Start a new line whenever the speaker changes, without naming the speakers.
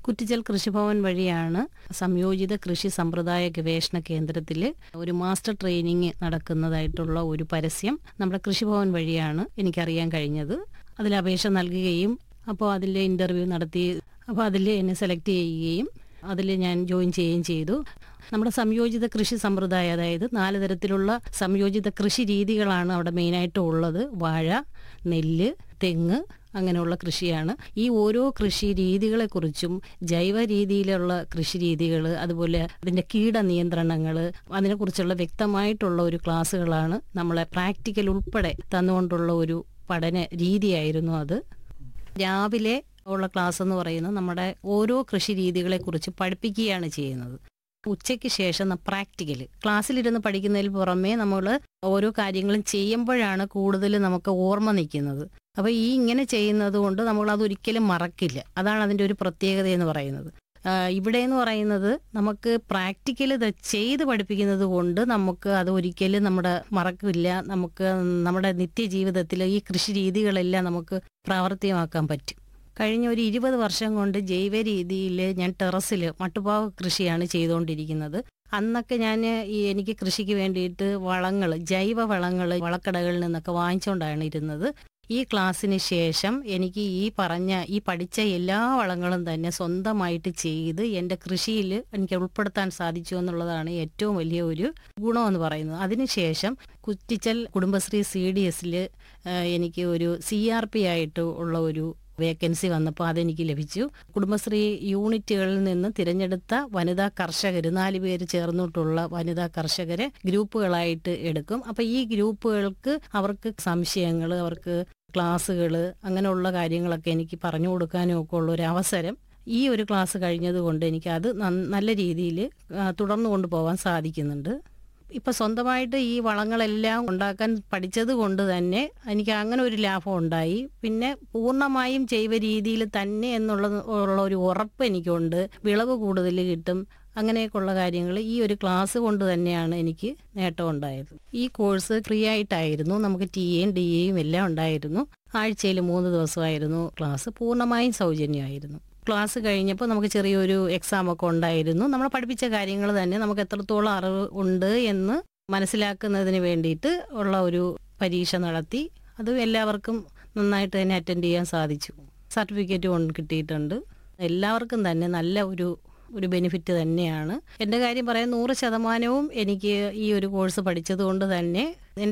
കുറ്റിച്ചൽ കൃഷിഭവൻ വഴിയാണ് സംയോജിത കൃഷി സമ്പ്രദായ ഗവേഷണ കേന്ദ്രത്തിൽ ഒരു മാസ്റ്റർ ട്രെയിനിങ് നടക്കുന്നതായിട്ടുള്ള ഒരു പരസ്യം നമ്മുടെ കൃഷിഭവൻ വഴിയാണ് എനിക്കറിയാൻ കഴിഞ്ഞത് അതിൽ അപേക്ഷ നൽകുകയും അപ്പോൾ അതിൽ ഇൻ്റർവ്യൂ നടത്തി അപ്പോൾ അതിൽ എന്നെ സെലക്ട് ചെയ്യുകയും അതിൽ ഞാൻ ജോയിൻ ചെയ്യുകയും ചെയ്തു നമ്മുടെ സംയോജിത കൃഷി സമ്പ്രദായം അതായത് നാല് തരത്തിലുള്ള സംയോജിത കൃഷി രീതികളാണ് അവിടെ മെയിനായിട്ട് ഉള്ളത് വാഴ നെല്ല് തെങ്ങ് അങ്ങനെയുള്ള കൃഷിയാണ് ഈ ഓരോ കൃഷി രീതികളെക്കുറിച്ചും ജൈവ രീതിയിലുള്ള കൃഷി രീതികൾ അതുപോലെ അതിൻ്റെ കീട നിയന്ത്രണങ്ങൾ അതിനെക്കുറിച്ചുള്ള വ്യക്തമായിട്ടുള്ള ഒരു ക്ലാസ്സുകളാണ് നമ്മളെ പ്രാക്ടിക്കൽ ഉൾപ്പെടെ തന്നുകൊണ്ടുള്ള ഒരു പഠന രീതിയായിരുന്നു അത് രാവിലെ ഉള്ള ക്ലാസ് എന്ന് പറയുന്നത് നമ്മുടെ ഓരോ കൃഷി രീതികളെക്കുറിച്ച് പഠിപ്പിക്കുകയാണ് ചെയ്യുന്നത് ഉച്ചയ്ക്ക് ശേഷം പ്രാക്ടിക്കൽ ക്ലാസ്സിലിരുന്ന് പഠിക്കുന്നതിൽ പുറമേ നമ്മൾ ഓരോ കാര്യങ്ങളും ചെയ്യുമ്പോഴാണ് കൂടുതൽ നമുക്ക് ഓർമ്മ നിൽക്കുന്നത് അപ്പോൾ ഈ ഇങ്ങനെ ചെയ്യുന്നത് കൊണ്ട് നമ്മൾ അതൊരിക്കലും മറക്കില്ല അതാണ് അതിൻ്റെ ഒരു പ്രത്യേകത എന്ന് പറയുന്നത് ഇവിടെ എന്ന് പറയുന്നത് നമുക്ക് പ്രാക്ടിക്കൽ ചെയ്ത് പഠിപ്പിക്കുന്നത് കൊണ്ട് നമുക്ക് അത് ഒരിക്കലും നമ്മുടെ മറക്കില്ല നമുക്ക് നമ്മുടെ നിത്യജീവിതത്തിൽ ഈ കൃഷി രീതികളെല്ലാം നമുക്ക് പ്രാവർത്തികമാക്കാൻ പറ്റും കഴിഞ്ഞ ഒരു ഇരുപത് വർഷം കൊണ്ട് ജൈവ രീതിയിൽ ഞാൻ ടെറസിൽ മട്ടുപാവ് കൃഷിയാണ് ചെയ്തുകൊണ്ടിരിക്കുന്നത് അന്നൊക്കെ ഞാൻ ഈ എനിക്ക് കൃഷിക്ക് വേണ്ടിയിട്ട് വളങ്ങൾ ജൈവ വളങ്ങൾ വളക്കടകളിൽ നിന്നൊക്കെ വാങ്ങിച്ചുകൊണ്ടാണ് ഇരുന്നത് ഈ ക്ലാസ്സിന് ശേഷം എനിക്ക് ഈ പറഞ്ഞ ഈ പഠിച്ച എല്ലാ വളങ്ങളും തന്നെ സ്വന്തമായിട്ട് ചെയ്ത് എൻ്റെ കൃഷിയിൽ എനിക്ക് ഉൾപ്പെടുത്താൻ സാധിച്ചു എന്നുള്ളതാണ് ഏറ്റവും വലിയ ഒരു ഗുണമെന്ന് പറയുന്നത് അതിനുശേഷം കുറ്റിച്ചൽ കുടുംബശ്രീ സി ഡി എസിൽ എനിക്ക് ഒരു സി ആർ പി ആയിട്ട് ഉള്ള ഒരു വേക്കൻസി വന്നപ്പോൾ അതെനിക്ക് ലഭിച്ചു കുടുംബശ്രീ യൂണിറ്റുകളിൽ നിന്ന് തിരഞ്ഞെടുത്ത വനിതാ കർഷകർ നാല് പേര് ചേർന്നിട്ടുള്ള വനിതാ കർഷകരെ ഗ്രൂപ്പുകളായിട്ട് എടുക്കും അപ്പോൾ ഈ ഗ്രൂപ്പുകൾക്ക് അവർക്ക് സംശയങ്ങൾ അവർക്ക് ക്ലാസ്സുകൾ അങ്ങനെയുള്ള കാര്യങ്ങളൊക്കെ എനിക്ക് പറഞ്ഞു കൊടുക്കാനും ഒക്കെ ഉള്ള ഒരു അവസരം ഈ ഒരു ക്ലാസ് കഴിഞ്ഞതുകൊണ്ട് എനിക്ക് അത് നല്ല രീതിയിൽ തുടർന്നു കൊണ്ടുപോകാൻ സാധിക്കുന്നുണ്ട് ഇപ്പൊ സ്വന്തമായിട്ട് ഈ വളങ്ങളെല്ലാം ഉണ്ടാക്കാൻ പഠിച്ചത് കൊണ്ട് തന്നെ എനിക്ക് അങ്ങനെ ഒരു ലാഭം ഉണ്ടായി പിന്നെ പൂർണ്ണമായും ജൈവ രീതിയിൽ തന്നെ എന്നുള്ള ഉള്ള ഒരു ഉറപ്പ് എനിക്കുണ്ട് വിളവ് കൂടുതൽ കിട്ടും അങ്ങനെയൊക്കെയുള്ള കാര്യങ്ങൾ ഈ ഒരു ക്ലാസ് കൊണ്ട് തന്നെയാണ് എനിക്ക് നേട്ടം ഉണ്ടായത് ഈ കോഴ്സ് ഫ്രീ ആയിട്ടായിരുന്നു നമുക്ക് ടി എയും ഡി എയും എല്ലാം ഉണ്ടായിരുന്നു ആഴ്ചയിൽ മൂന്ന് ദിവസമായിരുന്നു ക്ലാസ് പൂർണ്ണമായും സൗജന്യമായിരുന്നു ക്ലാസ് കഴിഞ്ഞപ്പോൾ നമുക്ക് ചെറിയൊരു എക്സാം ഒക്കെ ഉണ്ടായിരുന്നു നമ്മൾ പഠിപ്പിച്ച കാര്യങ്ങൾ തന്നെ നമുക്ക് എത്രത്തോളം അറിവ് ഉണ്ട് എന്ന് മനസ്സിലാക്കുന്നതിന് വേണ്ടിയിട്ട് ഉള്ള ഒരു പരീക്ഷ നടത്തി അത് എല്ലാവർക്കും നന്നായിട്ട് തന്നെ അറ്റൻഡ് ചെയ്യാൻ സാധിച്ചു സർട്ടിഫിക്കറ്റ് കൊണ്ട് കിട്ടിയിട്ടുണ്ട് എല്ലാവർക്കും തന്നെ നല്ല ഒരു ഒരു ബെനിഫിറ്റ് തന്നെയാണ് എൻ്റെ കാര്യം പറയാൻ നൂറ് ശതമാനവും എനിക്ക് ഈ ഒരു കോഴ്സ് പഠിച്ചത് കൊണ്ട് തന്നെ